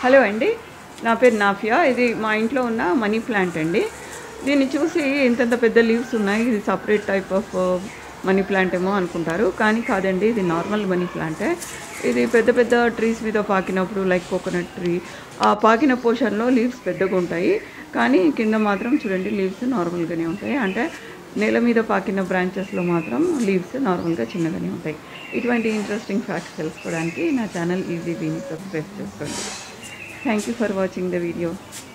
hello అండి నా పేరు నాఫియా ఇది మా ఇంట్లో ఉన్న మనీ ప్లాంట్ అండి దీన్ని చూసి ఇంతంత పెద్ద లీవ్స్ ఉన్నాయి ఇది separate type of money plant ఏమో అనుకుంటారు కానీ కాదండి ఇది నార్మల్ మనీ ప్లాంటే ఇది పెద్ద పెద్ద ట్రీస్ మీద పాకినప్పుడు లైక్ కోకోనట్ ట్రీ ఆ పాకిన పోర్షన్లో లీవ్స్ పెద్దగా ఉంటాయి కానీ కింద మాత్రం చూడండి లీవ్స్ నార్మల్గానే ఉంటాయి అంటే నేల మీద పాకిన బ్రాంచెస్లో మాత్రం లీవ్స్ నార్మల్గా చిన్నగానే ఉంటాయి ఇటువంటి ఇంట్రెస్టింగ్ ఫ్యాక్ట్స్ తెలుసుకోవడానికి నా ఛానల్ ఈజీ బీని సబ్స్క్రైబ్ చేసుకోండి thank you for watching the video